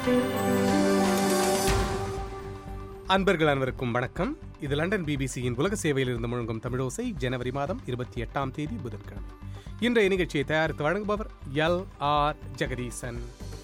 அன்பர்கள் அனைவருக்கும் வணக்கம் இது லண்டன் பிபிசியின் உலக சேவையில் இருந்து முழங்கும் தமிழோசை ஜனவரி மாதம் இருபத்தி எட்டாம் தேதி புதன்கிழமை இன்றைய நிகழ்ச்சியை தயாரித்து வழங்குபவர் எல் ஆர் ஜெகதீசன்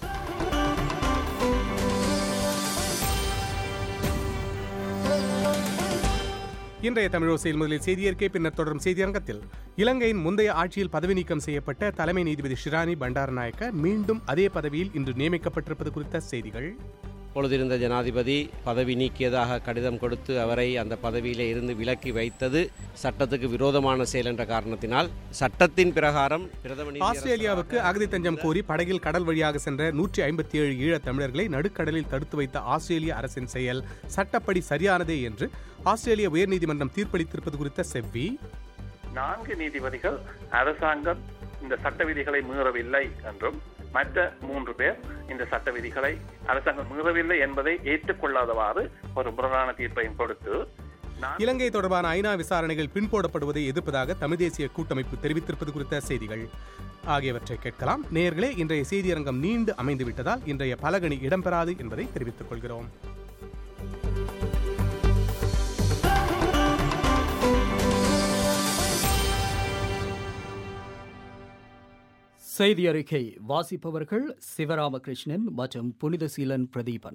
இன்றைய தமிழோசையில் முதலில் செய்தியறிக்கை பின்னர் தொடரும் செய்தியரங்கத்தில் இலங்கையின் முந்தைய ஆட்சியில் பதவி நீக்கம் செய்யப்பட்ட தலைமை நீதிபதி ஷிரானி பண்டாரநாயக்க மீண்டும் அதே பதவியில் இன்று நியமிக்கப்பட்டிருப்பது குறித்த செய்திகள் பொழுதிருந்த ஜனாதிபதி பதவி நீக்கியதாக கடிதம் கொடுத்து அவரை அந்த பதவியிலே இருந்து விலக்கி வைத்தது சட்டத்துக்கு விரோதமான செயல் என்ற காரணத்தினால் சட்டத்தின் பிரகாரம் பிரதம நீதியரசராக ஆஸ்திரேலியாவுக்கு அகதி தஞ்சம் கோரி படகில் கடல் வழியாக சென்ற நூற்றி ஐம்பத்தி ஏழு ஈழத் தமிழர்களை நடுக்கடலில் தடுத்து வைத்த ஆஸ்திரேலிய அரசின் செயல் சட்டப்படி சரியானதே என்று ஆஸ்திரேலிய உயர்நீதிமன்றம் தீர்ப்பளித்திருப்பது குறித்த செவ்வி நான்கு நீதிபதிகள் அரசாங்கம் இந்த சட்ட விதிகளை மீறவில்லை என்றும் மற்ற மூன்று பேர் இந்த சட்ட விதிகளை அரசாங்கம் மீறவில்லை என்பதை ஏற்றுக்கொள்ளாதவாறு ஒரு முரணான தீர்ப்பையும் கொடுத்து நான் இலங்கை தொடர்பான ஐநா விசாரணைகள் பின்போடப்படுவதை எதிர்ப்பதாக தமிழ் தேசிய கூட்டமைப்பு தெரிவித்திருப்பது குறித்த செய்திகள் ஆகியவற்றை கேட்கலாம் நேயர்களே இன்றைய செய்தியரங்கம் நீண்டு அமைந்து விட்டதால் இன்றைய பலகணி இடம்பெறாது என்பதை தெரிவித்துக் கொள்கிறோம் செய்தி அறிக்கை வாசிப்பவர்கள் சிவராமகிருஷ்ணன் மற்றும் புனிதசீலன் பிரதீபன்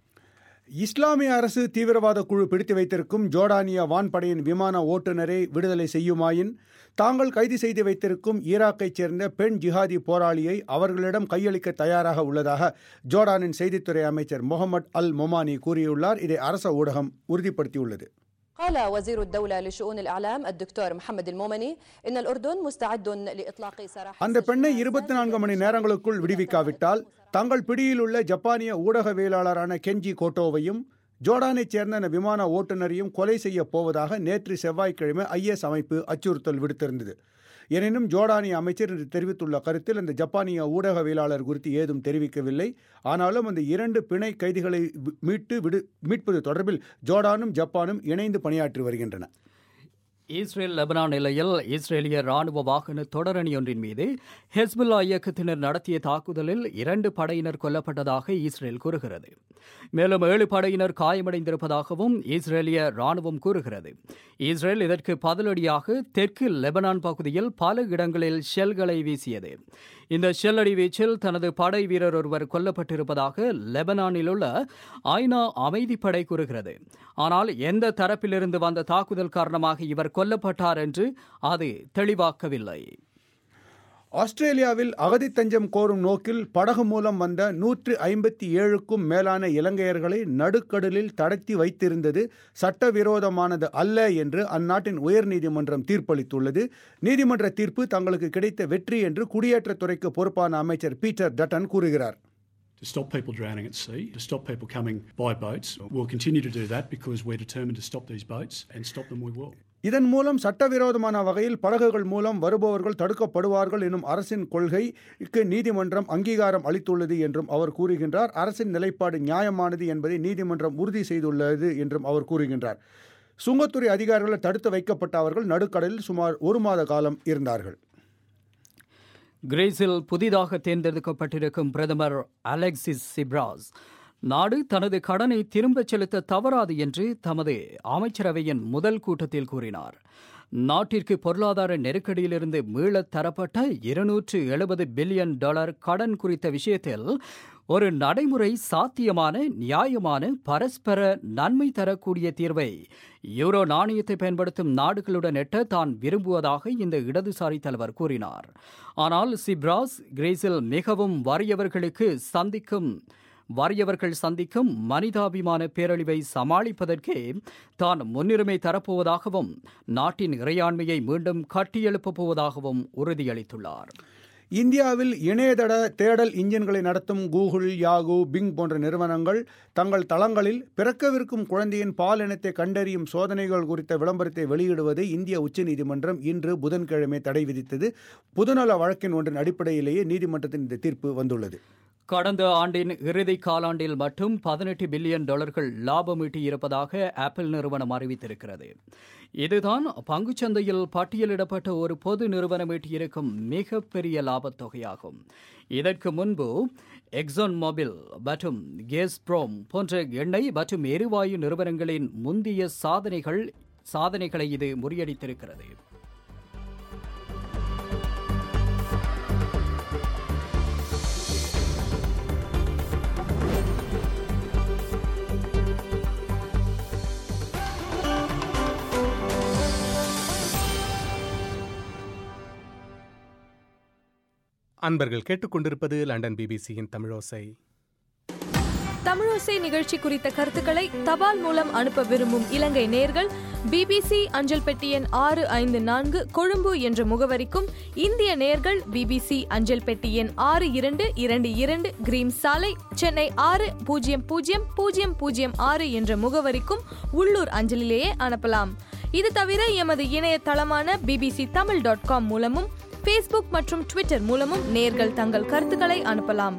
இஸ்லாமிய அரசு தீவிரவாத குழு பிடித்து வைத்திருக்கும் ஜோர்டானிய வான்படையின் விமான ஓட்டுநரை விடுதலை செய்யுமாயின் தாங்கள் கைது செய்து வைத்திருக்கும் ஈராக்கைச் சேர்ந்த பெண் ஜிஹாதி போராளியை அவர்களிடம் கையளிக்க தயாராக உள்ளதாக ஜோர்டானின் செய்தித்துறை அமைச்சர் முகமது அல் மொமானி கூறியுள்ளார் இதை அரச ஊடகம் உறுதிப்படுத்தியுள்ளது قال وزير الدولة لشؤون الإعلام الدكتور محمد المومني إن الأردن مستعد لإطلاق سراح அந்த பெண்ணை இருபத்தி நான்கு மணி நேரங்களுக்குள் விடுவிக்காவிட்டால் தங்கள் பிடியில் உள்ள ஜப்பானிய ஊடகவியலாளரான கெஞ்சி கோட்டோவையும் ஜோர்டானைச் சேர்ந்த அந்த விமான ஓட்டுநரையும் கொலை செய்யப் போவதாக நேற்று செவ்வாய்க்கிழமை ஐஎஸ் அமைப்பு அச்சுறுத்தல் விடுத்திருந்தது எனினும் ஜோர்டானிய அமைச்சர் இன்று தெரிவித்துள்ள கருத்தில் அந்த ஜப்பானிய ஊடகவியலாளர் குறித்து ஏதும் தெரிவிக்கவில்லை ஆனாலும் அந்த இரண்டு பிணை கைதிகளை வி- மீட்டு விடு மீட்பது தொடர்பில் ஜோர்டானும் ஜப்பானும் இணைந்து பணியாற்றி வருகின்றன இஸ்ரேல் லெபனான் எல்லையில் இஸ்ரேலிய ராணுவ வாகன தொடரணி ஒன்றின் மீது ஹெஸ்புல்லா இயக்கத்தினர் நடத்திய தாக்குதலில் இரண்டு படையினர் கொல்லப்பட்டதாக இஸ்ரேல் கூறுகிறது மேலும் ஏழு படையினர் காயமடைந்திருப்பதாகவும் இஸ்ரேலிய ராணுவம் கூறுகிறது இஸ்ரேல் இதற்கு பதிலடியாக தெற்கு லெபனான் பகுதியில் பல இடங்களில் ஷெல்களை வீசியது இந்த ஷெல்லடி வீச்சில் தனது படை வீரர் ஒருவர் கொல்லப்பட்டிருப்பதாக லெபனானில் உள்ள ஐநா அமைதிப்படை கூறுகிறது ஆனால் எந்த தரப்பிலிருந்து வந்த தாக்குதல் காரணமாக இவர் கொல்லப்பட்டார் என்று அது தெளிவாக்கவில்லை ஆஸ்திரேலியாவில் அகதி தஞ்சம் கோரும் நோக்கில் படகு மூலம் வந்த நூற்று ஐம்பத்தி ஏழுக்கும் மேலான இலங்கையர்களை நடுக்கடலில் தடத்தி வைத்திருந்தது சட்டவிரோதமானது அல்ல என்று அந்நாட்டின் உயர்நீதிமன்றம் தீர்ப்பளித்துள்ளது நீதிமன்ற தீர்ப்பு தங்களுக்கு கிடைத்த வெற்றி என்று குடியேற்றத்துறைக்கு பொறுப்பான அமைச்சர் பீட்டர் டட்டன் கூறுகிறார் to stop people drowning at sea, to stop people coming by boats. We'll continue to do that because we're determined to stop these boats and stop them we will. இதன் மூலம் சட்டவிரோதமான வகையில் படகுகள் மூலம் வருபவர்கள் தடுக்கப்படுவார்கள் எனும் அரசின் கொள்கைக்கு நீதிமன்றம் அங்கீகாரம் அளித்துள்ளது என்றும் அவர் கூறுகின்றார் அரசின் நிலைப்பாடு நியாயமானது என்பதை நீதிமன்றம் உறுதி செய்துள்ளது என்றும் அவர் கூறுகின்றார் சுங்கத்துறை அதிகாரிகள் தடுத்து வைக்கப்பட்ட அவர்கள் நடுக்கடலில் சுமார் ஒரு மாத காலம் இருந்தார்கள் கிரீஸில் புதிதாக தேர்ந்தெடுக்கப்பட்டிருக்கும் பிரதமர் அலெக்சிஸ் சிப்ராஸ் நாடு தனது கடனை திரும்பச் செலுத்த தவறாது என்று தமது அமைச்சரவையின் முதல் கூட்டத்தில் கூறினார் நாட்டிற்கு பொருளாதார நெருக்கடியிலிருந்து மீளத் தரப்பட்ட இருநூற்று எழுபது பில்லியன் டாலர் கடன் குறித்த விஷயத்தில் ஒரு நடைமுறை சாத்தியமான நியாயமான பரஸ்பர நன்மை தரக்கூடிய தீர்வை யூரோ நாணயத்தை பயன்படுத்தும் நாடுகளுடன் எட்ட தான் விரும்புவதாக இந்த இடதுசாரி தலைவர் கூறினார் ஆனால் சிப்ராஸ் கிரீஸில் மிகவும் வறியவர்களுக்கு சந்திக்கும் வறியவர்கள் சந்திக்கும் மனிதாபிமான பேரழிவை சமாளிப்பதற்கே தான் முன்னுரிமை தரப்போவதாகவும் நாட்டின் இறையாண்மையை மீண்டும் கட்டியெழுப்பப் போவதாகவும் உறுதியளித்துள்ளார் இந்தியாவில் இணையதள தேடல் இன்ஜின்களை நடத்தும் கூகுள் யாகு பிங் போன்ற நிறுவனங்கள் தங்கள் தளங்களில் பிறக்கவிருக்கும் குழந்தையின் பால் இனத்தை கண்டறியும் சோதனைகள் குறித்த விளம்பரத்தை வெளியிடுவதை இந்திய உச்சநீதிமன்றம் இன்று புதன்கிழமை தடை விதித்தது புதுநல வழக்கின் ஒன்றின் அடிப்படையிலேயே நீதிமன்றத்தின் இந்த தீர்ப்பு வந்துள்ளது கடந்த ஆண்டின் இறுதி காலாண்டில் மட்டும் பதினெட்டு பில்லியன் டாலர்கள் லாபம் ஈட்டியிருப்பதாக ஆப்பிள் நிறுவனம் அறிவித்திருக்கிறது இதுதான் பங்குச்சந்தையில் பட்டியலிடப்பட்ட ஒரு பொது நிறுவனம் ஈட்டியிருக்கும் மிகப்பெரிய லாபத் தொகையாகும் இதற்கு முன்பு எக்ஸான் மொபில் மற்றும் கேஸ்ப்ரோம் போன்ற எண்ணெய் மற்றும் எரிவாயு நிறுவனங்களின் முந்தைய சாதனைகள் சாதனைகளை இது முறியடித்திருக்கிறது அன்பர்கள் கேட்டுக்கொண்டிருப்பது லண்டன் பிபிசியின் தமிழோசை தமிழோசை நிகழ்ச்சி குறித்த கருத்துக்களை தபால் மூலம் அனுப்ப விரும்பும் இலங்கை நேர்கள் பிபிசி அஞ்சல் பெட்டி எண் ஆறு ஐந்து நான்கு கொழும்பு என்ற முகவரிக்கும் இந்திய நேர்கள் பிபிசி அஞ்சல் பெட்டி எண் ஆறு இரண்டு இரண்டு இரண்டு கிரீம் சாலை சென்னை ஆறு பூஜ்ஜியம் பூஜ்ஜியம் பூஜ்ஜியம் பூஜ்ஜியம் ஆறு என்ற முகவரிக்கும் உள்ளூர் அஞ்சலிலேயே அனுப்பலாம் இது தவிர எமது இணையதளமான பிபிசி தமிழ் டாட் காம் மூலமும் ஃபேஸ்புக் மற்றும் ட்விட்டர் மூலமும் நேர்கள் தங்கள் கருத்துக்களை அனுப்பலாம்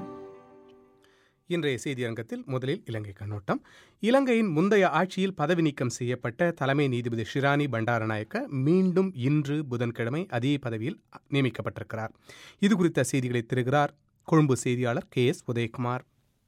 இன்றைய செய்தியரங்கத்தில் முதலில் இலங்கை கண்ணோட்டம் இலங்கையின் முந்தைய ஆட்சியில் பதவி நீக்கம் செய்யப்பட்ட தலைமை நீதிபதி ஷிரானி பண்டாரநாயக்க மீண்டும் இன்று புதன்கிழமை அதே பதவியில் நியமிக்கப்பட்டிருக்கிறார் இது குறித்த செய்திகளை தருகிறார் கொழும்பு செய்தியாளர் கே எஸ் உதயகுமார்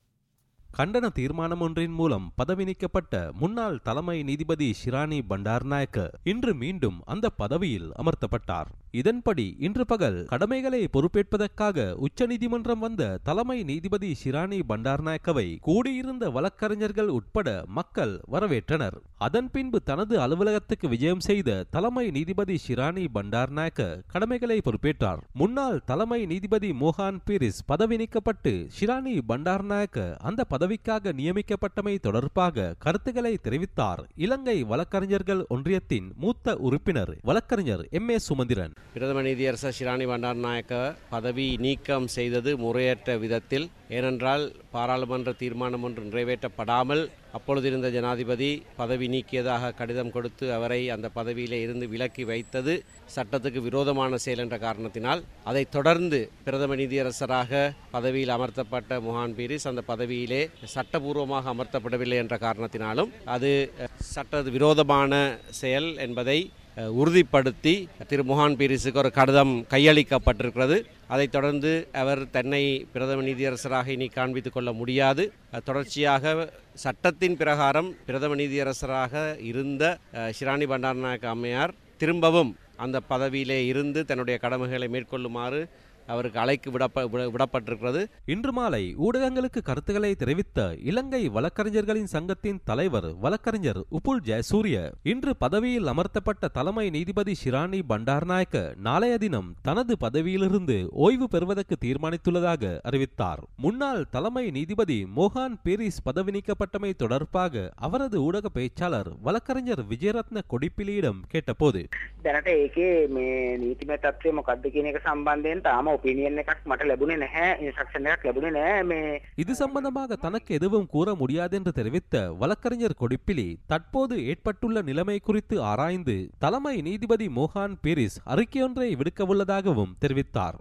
கண்டன தீர்மானம் ஒன்றின் மூலம் பதவி நீக்கப்பட்ட முன்னாள் தலைமை நீதிபதி ஷிரானி பண்டார்நாயக்க இன்று மீண்டும் அந்த பதவியில் அமர்த்தப்பட்டார் இதன்படி இன்று பகல் கடமைகளை பொறுப்பேற்பதற்காக உச்சநீதிமன்றம் வந்த தலைமை நீதிபதி ஷிரானி பண்டார்நாயக்கவை கூடியிருந்த வழக்கறிஞர்கள் உட்பட மக்கள் வரவேற்றனர் அதன் பின்பு தனது அலுவலகத்துக்கு விஜயம் செய்த தலைமை நீதிபதி ஷிரானி பண்டார்நாயக்க கடமைகளை பொறுப்பேற்றார் முன்னாள் தலைமை நீதிபதி மோகான் பீரிஸ் பதவி நீக்கப்பட்டு ஷிரானி பண்டார்நாயக்க அந்த பதவிக்காக நியமிக்கப்பட்டமை தொடர்பாக கருத்துக்களை தெரிவித்தார் இலங்கை வழக்கறிஞர்கள் ஒன்றியத்தின் மூத்த உறுப்பினர் வழக்கறிஞர் எம் ஏ சுமந்திரன் பிரதம நீதியரசர் ஷிராணி பண்டாரநாயக்க பதவி நீக்கம் செய்தது முறையற்ற விதத்தில் ஏனென்றால் பாராளுமன்ற தீர்மானம் ஒன்று நிறைவேற்றப்படாமல் அப்பொழுதிருந்த ஜனாதிபதி பதவி நீக்கியதாக கடிதம் கொடுத்து அவரை அந்த பதவியிலே இருந்து விலக்கி வைத்தது சட்டத்துக்கு விரோதமான செயல் என்ற காரணத்தினால் அதைத் தொடர்ந்து பிரதம நீதியரசராக பதவியில் அமர்த்தப்பட்ட முகான் பீரிஸ் அந்த பதவியிலே சட்டபூர்வமாக அமர்த்தப்படவில்லை என்ற காரணத்தினாலும் அது சட்ட விரோதமான செயல் என்பதை உறுதிப்படுத்தி திரு முகான் பீரிஸுக்கு ஒரு கடிதம் கையளிக்கப்பட்டிருக்கிறது அதைத் தொடர்ந்து அவர் தன்னை பிரதம நீதியரசராக இனி காண்பித்துக் கொள்ள முடியாது தொடர்ச்சியாக சட்டத்தின் பிரகாரம் பிரதம நீதியரசராக இருந்த ஷிராணி பண்டாரநாயக்க அம்மையார் திரும்பவும் அந்த பதவியிலே இருந்து தன்னுடைய கடமைகளை மேற்கொள்ளுமாறு அவருக்கு அழைக்கு விடப்ப விடப்பட்டிருக்கிறது இன்று மாலை ஊடகங்களுக்கு கருத்துக்களை தெரிவித்த இலங்கை வழக்கறிஞர்களின் சங்கத்தின் தலைவர் வழக்கறிஞர் உப்புல் ஜெயசூரிய இன்று பதவியில் அமர்த்தப்பட்ட தலைமை நீதிபதி ஷிராணி பண்டார்நாயக்க நாளைய தினம் தனது பதவியிலிருந்து ஓய்வு பெறுவதற்கு தீர்மானித்துள்ளதாக அறிவித்தார் முன்னாள் தலைமை நீதிபதி மோகான் பீரிஸ் பதவி நீக்கப்பட்டமை தொடர்பாக அவரது ஊடக பேச்சாளர் வழக்கறிஞர் விஜயரத்ன கொடிப்பிலியிடம் கேட்டபோது දැනට ඒකේ මේ නීතිමය තත්ත්වය මොකක්ද කියන එක සම්බන්ධයෙන් තාම ඔපිනියන් එකක් මට ලැබුණේ නැහැ ඉන්ස්ට්‍රක්ෂන් එකක් ලැබුණේ නැහැ මේ இது சம்பந்தமாக தனக்கு எதுவும் கூற முடியாதென்று தெரிவித்த வழக்கறிஞர் கொடிப்பிலி தற்போது ஏற்பட்டுள்ள நிலைமை குறித்து ஆராய்ந்து தலைமை நீதிபதி மோகான் பீரிஸ் அறிக்கையொன்றை விடுக்கவுள்ளதாகவும் தெரிவித்தார்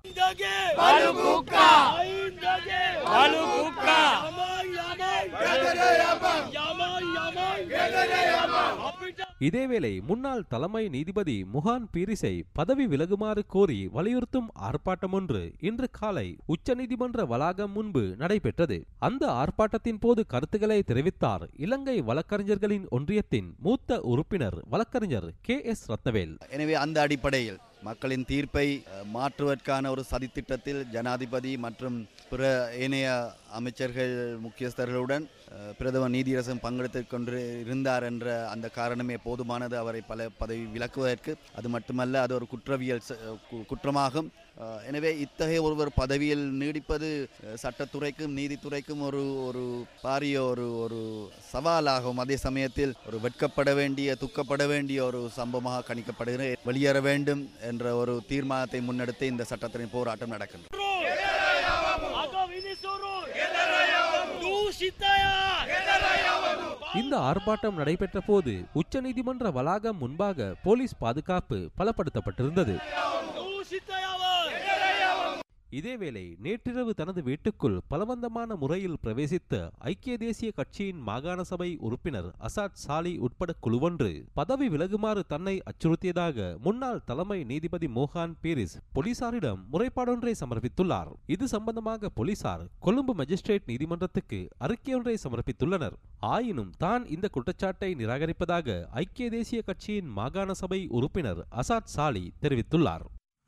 இதேவேளை முன்னாள் தலைமை நீதிபதி முகான் பீரிஸை பதவி விலகுமாறு கோரி வலியுறுத்தும் ஆர்ப்பாட்டம் ஒன்று இன்று காலை உச்சநீதிமன்ற வளாகம் முன்பு நடைபெற்றது அந்த ஆர்ப்பாட்டத்தின் போது கருத்துக்களை தெரிவித்தார் இலங்கை வழக்கறிஞர்களின் ஒன்றியத்தின் மூத்த உறுப்பினர் வழக்கறிஞர் கே எஸ் ரத்னவேல் எனவே அந்த அடிப்படையில் மக்களின் தீர்ப்பை மாற்றுவதற்கான ஒரு சதித்திட்டத்தில் ஜனாதிபதி மற்றும் பிற ஏனைய அமைச்சர்கள் முக்கியஸ்தர்களுடன் பிரதம நீதியரசன் பங்கெடுத்துக் கொண்டு இருந்தார் என்ற அந்த காரணமே போதுமானது அவரை பல பதவி விலக்குவதற்கு அது மட்டுமல்ல அது ஒரு குற்றவியல் குற்றமாகும் எனவே இத்தகைய ஒருவர் பதவியில் நீடிப்பது சட்டத்துறைக்கும் நீதித்துறைக்கும் ஒரு ஒரு பாரிய ஒரு ஒரு சவாலாகும் அதே சமயத்தில் ஒரு வெட்கப்பட வேண்டிய துக்கப்பட வேண்டிய ஒரு சம்பவமாக கணிக்கப்படுகிற வெளியேற வேண்டும் என்ற ஒரு தீர்மானத்தை முன்னெடுத்து இந்த சட்டத்தின் போராட்டம் நடக்கின்றது இந்த ஆர்ப்பாட்டம் நடைபெற்ற போது உச்சநீதிமன்ற வளாகம் முன்பாக போலீஸ் பாதுகாப்பு பலப்படுத்தப்பட்டிருந்தது இதேவேளை நேற்றிரவு தனது வீட்டுக்குள் பலவந்தமான முறையில் பிரவேசித்த ஐக்கிய தேசிய கட்சியின் மாகாண சபை உறுப்பினர் அசாத் சாலி உட்பட குழுவொன்று பதவி விலகுமாறு தன்னை அச்சுறுத்தியதாக முன்னாள் தலைமை நீதிபதி மோகான் பீரிஸ் போலீசாரிடம் முறைப்பாடொன்றை சமர்ப்பித்துள்ளார் இது சம்பந்தமாக போலீசார் கொழும்பு மஜிஸ்ட்ரேட் நீதிமன்றத்துக்கு அறிக்கையொன்றை சமர்ப்பித்துள்ளனர் ஆயினும் தான் இந்த குற்றச்சாட்டை நிராகரிப்பதாக ஐக்கிய தேசிய கட்சியின் மாகாண சபை உறுப்பினர் அசாத் சாலி தெரிவித்துள்ளார்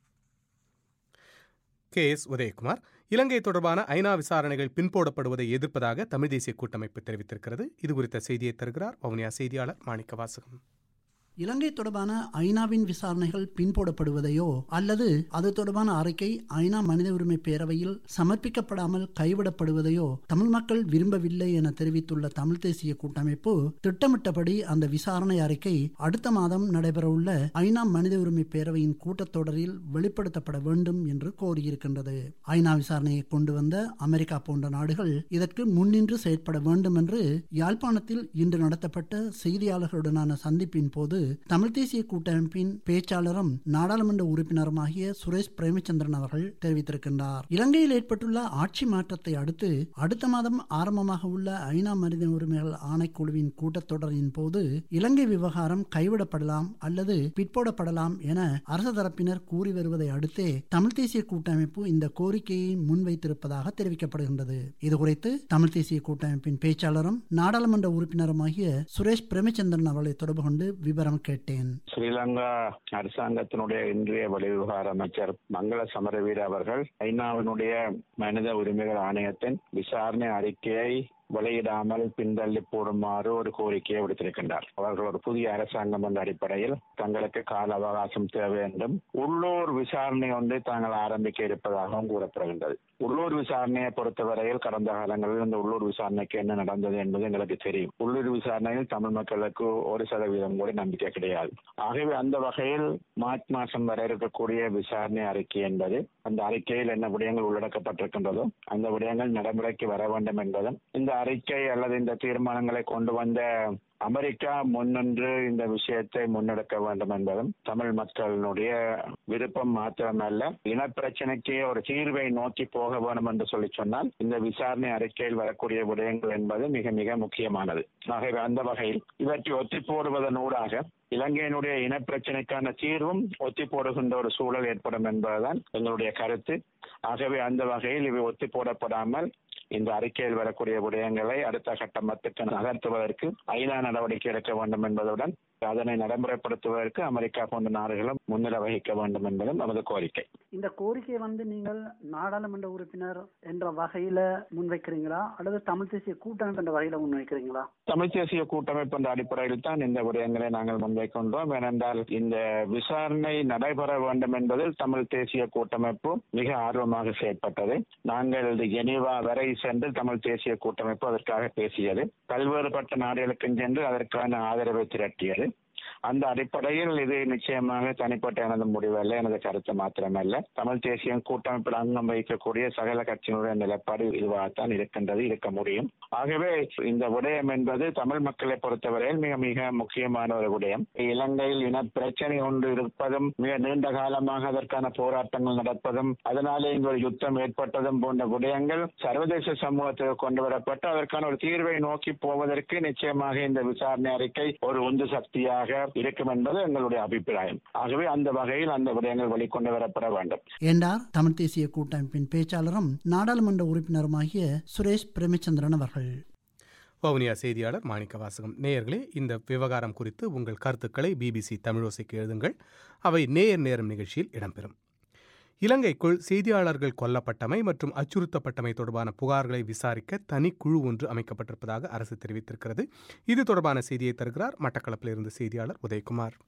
கே எஸ் உதயகுமார் இலங்கை தொடர்பான ஐநா விசாரணைகள் பின்போடப்படுவதை எதிர்ப்பதாக தமிழ் தேசிய கூட்டமைப்பு தெரிவித்திருக்கிறது இது குறித்த செய்தியை தருகிறார் வவுனியா செய்தியாளர் மாணிக்க வாசகம் இலங்கை தொடர்பான ஐநாவின் விசாரணைகள் பின்போடப்படுவதையோ அல்லது அது தொடர்பான அறிக்கை ஐநா மனித உரிமை பேரவையில் சமர்ப்பிக்கப்படாமல் கைவிடப்படுவதையோ தமிழ் மக்கள் விரும்பவில்லை என தெரிவித்துள்ள தமிழ் தேசிய கூட்டமைப்பு திட்டமிட்டபடி அந்த விசாரணை அறிக்கை அடுத்த மாதம் நடைபெறவுள்ள ஐநா மனித உரிமை பேரவையின் கூட்டத்தொடரில் வெளிப்படுத்தப்பட வேண்டும் என்று கோரியிருக்கின்றது ஐநா விசாரணையை கொண்டு வந்த அமெரிக்கா போன்ற நாடுகள் இதற்கு முன்னின்று செயற்பட வேண்டும் என்று யாழ்ப்பாணத்தில் இன்று நடத்தப்பட்ட செய்தியாளர்களுடனான சந்திப்பின் போது தமிழ் தேசிய கூட்டமைப்பின் பேச்சாளரும் நாடாளுமன்ற உறுப்பினருமாகிய சுரேஷ் பிரேமச்சந்திரன் அவர்கள் தெரிவித்திருக்கின்றார் இலங்கையில் ஏற்பட்டுள்ள ஆட்சி மாற்றத்தை அடுத்து அடுத்த மாதம் ஆரம்பமாக உள்ள ஐநா மனித உரிமைகள் ஆணைக்குழுவின் கூட்டத்தொடரின் போது இலங்கை விவகாரம் கைவிடப்படலாம் அல்லது பிற்போடப்படலாம் என அரசு தரப்பினர் கூறி வருவதை அடுத்தே தமிழ் தேசிய கூட்டமைப்பு இந்த கோரிக்கையை முன்வைத்திருப்பதாக தெரிவிக்கப்படுகின்றது இதுகுறித்து தமிழ் தேசிய கூட்டமைப்பின் பேச்சாளரும் நாடாளுமன்ற உறுப்பினருமாகிய சுரேஷ் பிரேமச்சந்திரன் அவர்களை தொடர்பு கொண்டு விவரம் கேட்டேன் ஸ்ரீலங்கா அரசாங்கத்தினுடைய இன்றைய வெளிவிவகார அமைச்சர் மங்கள சமரவீர அவர்கள் ஐநாவினுடைய மனித உரிமைகள் ஆணையத்தின் விசாரணை அறிக்கையை வெளியிடாமல் பின்தள்ளி போடுமாறு ஒரு கோரிக்கையை விடுத்திருக்கின்றார் அவர்கள் ஒரு புதிய அரசாங்கம் என்ற அடிப்படையில் தங்களுக்கு கால அவகாசம் தேவை என்றும் உள்ளூர் விசாரணை ஒன்றை தாங்கள் ஆரம்பிக்க இருப்பதாகவும் கூறப்படுகின்றது உள்ளூர் விசாரணையை பொறுத்தவரையில் கடந்த காலங்களில் இந்த உள்ளூர் விசாரணைக்கு என்ன நடந்தது என்பது எங்களுக்கு தெரியும் உள்ளூர் விசாரணையில் தமிழ் மக்களுக்கு ஒரு சதவீதம் கூட நம்பிக்கை கிடையாது ஆகவே அந்த வகையில் மார்ச் மாசம் வரை இருக்கக்கூடிய விசாரணை அறிக்கை என்பது அந்த அறிக்கையில் என்ன விடயங்கள் உள்ளடக்கப்பட்டிருக்கின்றதோ அந்த விடயங்கள் நடைமுறைக்கு வர வேண்டும் என்பதும் இந்த அறிக்கை அல்லது இந்த தீர்மானங்களை கொண்டு வந்த அமெரிக்கா முன்னின்று இந்த விஷயத்தை முன்னெடுக்க வேண்டும் என்பதும் தமிழ் மக்களினுடைய விருப்பம் மாத்திரமல்ல இனப்பிரச்சனைக்கு ஒரு தீர்வை நோக்கி போக வேண்டும் என்று சொல்லி சொன்னால் இந்த விசாரணை அறிக்கையில் வரக்கூடிய விடயங்கள் என்பது மிக மிக முக்கியமானது ஆகவே அந்த வகையில் இவற்றை ஒத்தி போடுவதனூடாக இலங்கையினுடைய இனப்பிரச்சனைக்கான தீர்வும் ஒத்தி போடுகின்ற ஒரு சூழல் ஏற்படும் என்பதுதான் எங்களுடைய கருத்து ஆகவே அந்த வகையில் இவை ஒத்தி போடப்படாமல் இந்த அறிக்கையில் வரக்கூடிய விடயங்களை அடுத்த கட்டமத்துக்கு நகர்த்துவதற்கு ஐநா நடவடிக்கை எடுக்க வேண்டும் என்பதுடன் அதனை நடைமுறைப்படுத்துவதற்கு அமெரிக்கா போன்ற நாடுகளும் முன்னிலை வகிக்க வேண்டும் என்பதும் நமது கோரிக்கை இந்த கோரிக்கையை வந்து நீங்கள் நாடாளுமன்ற உறுப்பினர் என்ற வகையில முன்வைக்கிறீங்களா அல்லது தமிழ் தேசிய கூட்டமைப்பு என்ற வகையில முன்வைக்கிறீங்களா தமிழ் தேசிய கூட்டமைப்பு என்ற அடிப்படையில் தான் இந்த விடயங்களை நாங்கள் முன்வைக்கின்றோம் ஏனென்றால் இந்த விசாரணை நடைபெற வேண்டும் என்பதில் தமிழ் தேசிய கூட்டமைப்பு மிக ஆர்வமாக செயற்பட்டது நாங்கள் ஜெனீவா வரை சென்று தமிழ் தேசிய கூட்டமைப்பு அதற்காக பேசியது பல்வேறுபட்ட நாடுகளுக்கு சென்று அதற்கான ஆதரவை திரட்டியது அந்த அடிப்படையில் இது நிச்சயமாக தனிப்பட்ட எனது முடிவல்ல எனது கருத்து மாத்திரமல்ல தமிழ் தேசிய கூட்டமைப்பில் அங்கம் வகிக்கக்கூடிய சகல கட்சியினுடைய நிலைப்பாடு இதுவாகத்தான் இருக்கின்றது இருக்க முடியும் ஆகவே இந்த விடயம் என்பது தமிழ் மக்களை பொறுத்தவரையில் மிக மிக முக்கியமான ஒரு விடயம் இலங்கையில் இன பிரச்சனை ஒன்று இருப்பதும் மிக நீண்ட காலமாக அதற்கான போராட்டங்கள் நடப்பதும் அதனாலே இங்கு ஒரு யுத்தம் ஏற்பட்டதும் போன்ற விடயங்கள் சர்வதேச சமூகத்துக்கு கொண்டு வரப்பட்டு அதற்கான ஒரு தீர்வை நோக்கி போவதற்கு நிச்சயமாக இந்த விசாரணை அறிக்கை ஒரு உந்து சக்தியாக இருக்கும் என்பது எங்களுடைய அபிப்பிராயம் ஆகவே அந்த வகையில் அந்த விடயங்கள் வெளிக்கொண்டு வரப்பட வேண்டும் என்றார் தமிழ் தேசிய கூட்டமைப்பின் பேச்சாளரும் நாடாளுமன்ற உறுப்பினருமாகிய சுரேஷ் பிரேமச்சந்திரன் அவர்கள் வவுனியா செய்தியாளர் மாணிக்க வாசகம் நேயர்களே இந்த விவகாரம் குறித்து உங்கள் கருத்துக்களை பிபிசி தமிழோசைக்கு எழுதுங்கள் அவை நேயர் நேரம் நிகழ்ச்சியில் இடம்பெறும் இலங்கைக்குள் செய்தியாளர்கள் கொல்லப்பட்டமை மற்றும் அச்சுறுத்தப்பட்டமை தொடர்பான புகார்களை விசாரிக்க தனி குழு ஒன்று அமைக்கப்பட்டிருப்பதாக அரசு தெரிவித்திருக்கிறது இது தொடர்பான செய்தியை தருகிறார் மட்டக்களப்பிலிருந்து செய்தியாளர் உதயகுமார்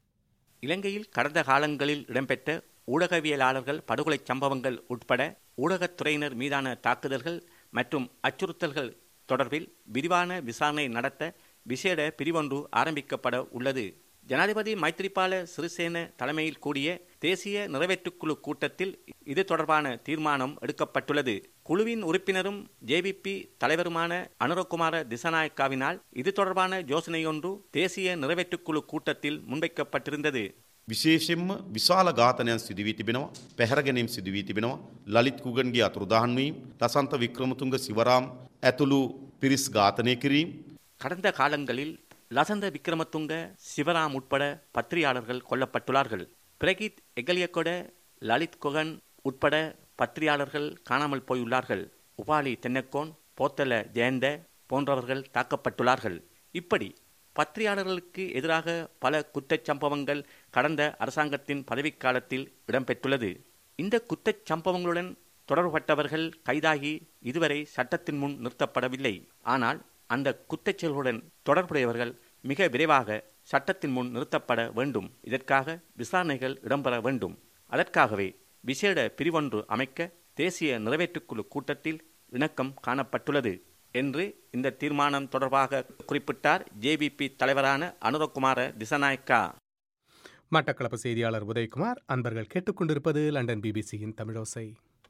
இலங்கையில் கடந்த காலங்களில் இடம்பெற்ற ஊடகவியலாளர்கள் படுகொலை சம்பவங்கள் உட்பட ஊடகத்துறையினர் மீதான தாக்குதல்கள் மற்றும் அச்சுறுத்தல்கள் தொடர்பில் விரிவான விசாரணை நடத்த விசேட பிரிவொன்று ஆரம்பிக்கப்பட உள்ளது ஜனாதிபதி மைத்ரிபால சிறிசேன தலைமையில் கூடிய தேசிய நிறைவேற்றுக்குழு கூட்டத்தில் இது தொடர்பான தீர்மானம் எடுக்கப்பட்டுள்ளது குழுவின் உறுப்பினரும் ஜேவிபி தலைவருமான அனுரகுமார திசநாயக்காவினால் இது தொடர்பான யோசனையொன்று தேசிய நிறைவேற்றுக்குழு கூட்டத்தில் முன்வைக்கப்பட்டிருந்தது විශේෂයෙන්ම විශාල ඝාතනයන් සිදු වී තිබෙනවා පැහැරගැනීම් සිදු වී තිබෙනවා ලලිත් කුගන්ගේ අතුරුදහන් වීම ලසන්ත වික්‍රමතුංග සිවරාම් ඇතුළු පිරිස් ඝාතනය කිරීම கடந்த காலங்களில் லசந்த விக்ரமதுங்க சிவராம் உட்பட பத்திரிகையாளர்கள் கொல்லப்பட்டுள்ளார்கள் பிரகித் எகலியக்கொட லலித் கொகன் உட்பட பத்திரிகையாளர்கள் காணாமல் போயுள்ளார்கள் உபாலி தென்னக்கோன் போத்தல ஜெயந்த போன்றவர்கள் தாக்கப்பட்டுள்ளார்கள் இப்படி பத்திரிகையாளர்களுக்கு எதிராக பல குற்றச் சம்பவங்கள் கடந்த அரசாங்கத்தின் பதவிக்காலத்தில் இடம்பெற்றுள்ளது இந்த குற்றச் சம்பவங்களுடன் தொடர்பட்டவர்கள் கைதாகி இதுவரை சட்டத்தின் முன் நிறுத்தப்படவில்லை ஆனால் அந்த குற்றச் செயல்களுடன் தொடர்புடையவர்கள் மிக விரைவாக சட்டத்தின் முன் நிறுத்தப்பட வேண்டும் இதற்காக விசாரணைகள் இடம்பெற வேண்டும் அதற்காகவே விசேட பிரிவொன்று அமைக்க தேசிய நிறைவேற்றுக்குழு கூட்டத்தில் இணக்கம் காணப்பட்டுள்ளது என்று இந்த தீர்மானம் தொடர்பாக குறிப்பிட்டார் ஜேவிபி தலைவரான அனுரகுமார திசநாயக்கா மட்டக்களப்பு செய்தியாளர் உதயகுமார் அன்பர்கள் கேட்டுக்கொண்டிருப்பது லண்டன் பிபிசியின் தமிழோசை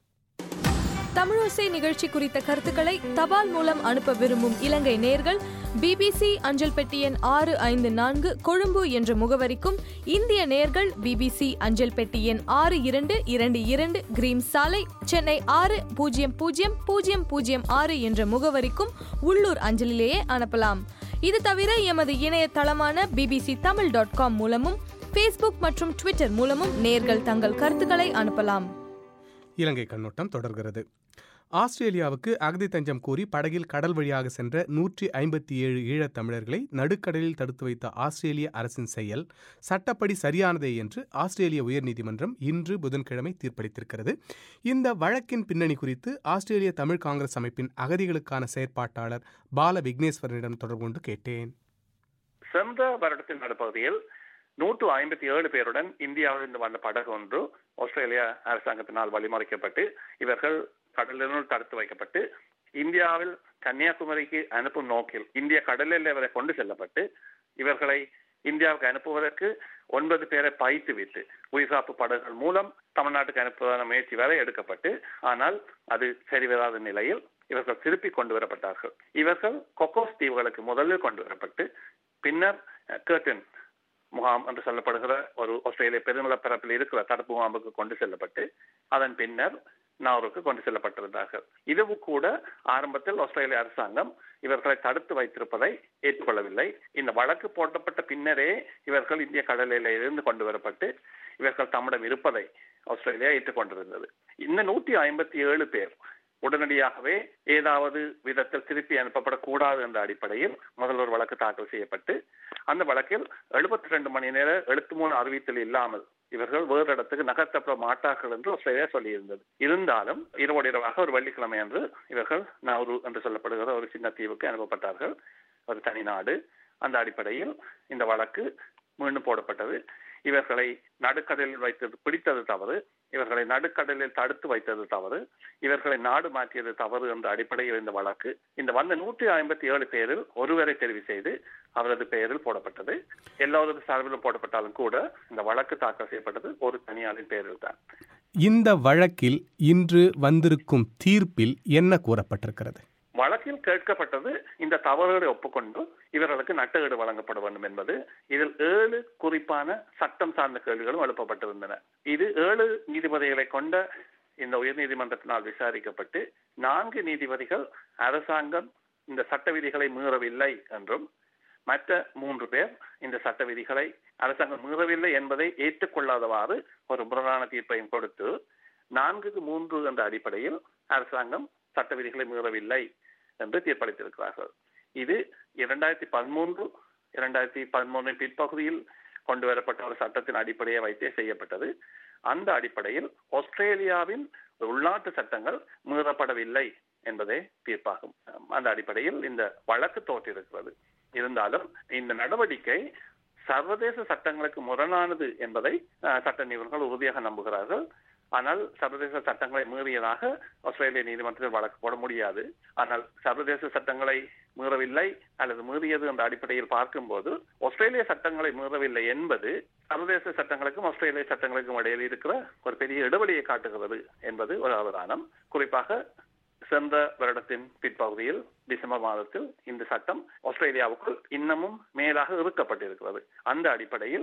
தமிழோசை நிகழ்ச்சி குறித்த கருத்துக்களை தபால் மூலம் அனுப்ப விரும்பும் இலங்கை நேர்கள் பிபிசி அஞ்சல் பெட்டி எண் ஆறு ஐந்து நான்கு கொழும்பு என்ற முகவரிக்கும் இந்திய நேர்கள் பிபிசி அஞ்சல் பெட்டி எண் ஆறு இரண்டு இரண்டு இரண்டு கிரீம் சாலை சென்னை ஆறு பூஜ்ஜியம் பூஜ்ஜியம் பூஜ்ஜியம் பூஜ்ஜியம் ஆறு என்ற முகவரிக்கும் உள்ளூர் அஞ்சலிலேயே அனுப்பலாம் இது தவிர எமது இணையதளமான பிபிசி தமிழ் டாட் காம் மூலமும் ஃபேஸ்புக் மற்றும் ட்விட்டர் மூலமும் நேர்கள் தங்கள் கருத்துக்களை அனுப்பலாம் இலங்கை கண்ணோட்டம் தொடர்கிறது ஆஸ்திரேலியாவுக்கு அகதி தஞ்சம் கோரி படகில் கடல் வழியாக சென்ற நூற்றி ஐம்பத்தி ஏழு ஈழத் தமிழர்களை நடுக்கடலில் தடுத்து வைத்த ஆஸ்திரேலிய அரசின் செயல் சட்டப்படி சரியானதே என்று ஆஸ்திரேலிய உயர்நீதிமன்றம் இன்று புதன்கிழமை தீர்ப்பளித்திருக்கிறது இந்த வழக்கின் பின்னணி குறித்து ஆஸ்திரேலிய தமிழ் காங்கிரஸ் அமைப்பின் அகதிகளுக்கான செயற்பாட்டாளர் பால விக்னேஸ்வரனிடம் தொடர்பு கொண்டு கேட்டேன் சென்ற வருடத்தின் நடுப்பகுதியில் நூற்று ஐம்பத்தி ஏழு பேருடன் இந்தியாவிலிருந்து வந்த படகு ஒன்று ஆஸ்திரேலியா அரசாங்கத்தினால் வழிமறைக்கப்பட்டு இவர்கள் கடலினுள் தடுத்து வைக்கப்பட்டு இந்தியாவில் கன்னியாகுமரிக்கு அனுப்பும் நோக்கில் இந்திய கடலில் வரை கொண்டு செல்லப்பட்டு இவர்களை இந்தியாவுக்கு அனுப்புவதற்கு ஒன்பது பேரை பயிற்று விட்டு உயிர்காப்பு படகுகள் மூலம் தமிழ்நாட்டுக்கு அனுப்புவதான முயற்சி வரை எடுக்கப்பட்டு ஆனால் அது சரிவராத நிலையில் இவர்கள் திருப்பி கொண்டு வரப்பட்டார்கள் இவர்கள் கொக்கோஸ் தீவுகளுக்கு முதலில் கொண்டு வரப்பட்டு பின்னர் கேர்டன் முகாம் என்று சொல்லப்படுகிற ஒரு ஆஸ்திரேலிய பெருநிலப்பரப்பில் இருக்கிற தடுப்பு முகாமுக்கு கொண்டு செல்லப்பட்டு அதன் பின்னர் நாவருக்கு கொண்டு செல்லப்பட்டிருந்தார்கள் இதுவும் கூட ஆரம்பத்தில் ஆஸ்திரேலிய அரசாங்கம் இவர்களை தடுத்து வைத்திருப்பதை ஏற்றுக்கொள்ளவில்லை இந்த வழக்கு போட்டப்பட்ட பின்னரே இவர்கள் இந்திய கடலில் இருந்து கொண்டு வரப்பட்டு இவர்கள் தம்மிடம் இருப்பதை ஆஸ்திரேலியா ஏற்றுக்கொண்டிருந்தது இந்த நூற்றி ஐம்பத்தி ஏழு பேர் உடனடியாகவே ஏதாவது விதத்தில் திருப்பி அனுப்பப்படக்கூடாது என்ற அடிப்படையில் முதல் ஒரு வழக்கு தாக்கல் செய்யப்பட்டு அந்த வழக்கில் எழுபத்தி ரெண்டு மணி நேர எழுத்து மூணு அறிவித்தல் இல்லாமல் இவர்கள் வேறு இடத்துக்கு நகர்த்தப்பட மாட்டார்கள் என்று ஆஸ்திரேலியா சொல்லியிருந்தது இருந்தாலும் இரவோடு இரவாக ஒரு வெள்ளிக்கிழமை அன்று இவர்கள் நவரு என்று சொல்லப்படுகிற ஒரு சின்ன தீவுக்கு அனுப்பப்பட்டார்கள் ஒரு தனி நாடு அந்த அடிப்படையில் இந்த வழக்கு மீண்டும் போடப்பட்டது இவர்களை நடுக்கடலில் வைத்தது பிடித்தது தவறு இவர்களை நடுக்கடலில் தடுத்து வைத்தது தவறு இவர்களை நாடு மாற்றியது தவறு என்ற அடிப்படையில் இந்த வழக்கு இந்த வந்த நூற்றி ஐம்பத்தி ஏழு பேரில் ஒருவரை தெரிவு செய்து அவரது பெயரில் போடப்பட்டது எல்லோரது சார்பிலும் போடப்பட்டாலும் கூட இந்த வழக்கு தாக்கல் செய்யப்பட்டது ஒரு தனியாரின் பெயரில் தான் இந்த வழக்கில் இன்று வந்திருக்கும் தீர்ப்பில் என்ன கூறப்பட்டிருக்கிறது வழக்கில் கேட்கப்பட்டது இந்த தவறுகளை ஒப்புக்கொண்டு இவர்களுக்கு நட்டஈடு வழங்கப்பட வேண்டும் என்பது இதில் ஏழு குறிப்பான சட்டம் சார்ந்த கேள்விகளும் எழுப்பப்பட்டிருந்தன இது ஏழு நீதிபதிகளை கொண்ட இந்த உயர்நீதிமன்றத்தினால் விசாரிக்கப்பட்டு நான்கு நீதிபதிகள் அரசாங்கம் இந்த சட்ட விதிகளை மீறவில்லை என்றும் மற்ற மூன்று பேர் இந்த சட்ட விதிகளை அரசாங்கம் மீறவில்லை என்பதை ஏற்றுக்கொள்ளாதவாறு ஒரு முரணான தீர்ப்பையும் கொடுத்து நான்குக்கு மூன்று என்ற அடிப்படையில் அரசாங்கம் சட்ட விதிகளை மீறவில்லை என்று தீர்ப்பளித்திருக்கிறார்கள் இது இரண்டாயிரத்தி பதிமூன்று இரண்டாயிரத்தி பதிமூன்றின் பிற்பகுதியில் கொண்டு வரப்பட்ட ஒரு சட்டத்தின் அடிப்படையை வைத்தே செய்யப்பட்டது அந்த அடிப்படையில் ஆஸ்திரேலியாவின் உள்நாட்டு சட்டங்கள் மீறப்படவில்லை என்பதே தீர்ப்பாகும் அந்த அடிப்படையில் இந்த வழக்கு தோற்றிருக்கிறது இருந்தாலும் இந்த நடவடிக்கை சர்வதேச சட்டங்களுக்கு முரணானது என்பதை சட்ட நிபுணர்கள் உறுதியாக நம்புகிறார்கள் ஆனால் சர்வதேச சட்டங்களை மீறியதாக ஆஸ்திரேலிய நீதிமன்றத்தில் வழக்கு போட முடியாது ஆனால் சர்வதேச சட்டங்களை மீறவில்லை அல்லது மீறியது என்ற அடிப்படையில் பார்க்கும்போது ஆஸ்திரேலிய சட்டங்களை மீறவில்லை என்பது சர்வதேச சட்டங்களுக்கும் ஆஸ்திரேலிய சட்டங்களுக்கும் இடையில் இருக்கிற ஒரு பெரிய இடைவெளியை காட்டுகிறது என்பது ஒரு அவதானம் குறிப்பாக சென்ற வருடத்தின் பிற்பகுதியில் டிசம்பர் மாதத்தில் இந்த சட்டம் ஆஸ்திரேலியாவுக்குள் இன்னமும் மேலாக இறுக்கப்பட்டிருக்கிறது அந்த அடிப்படையில்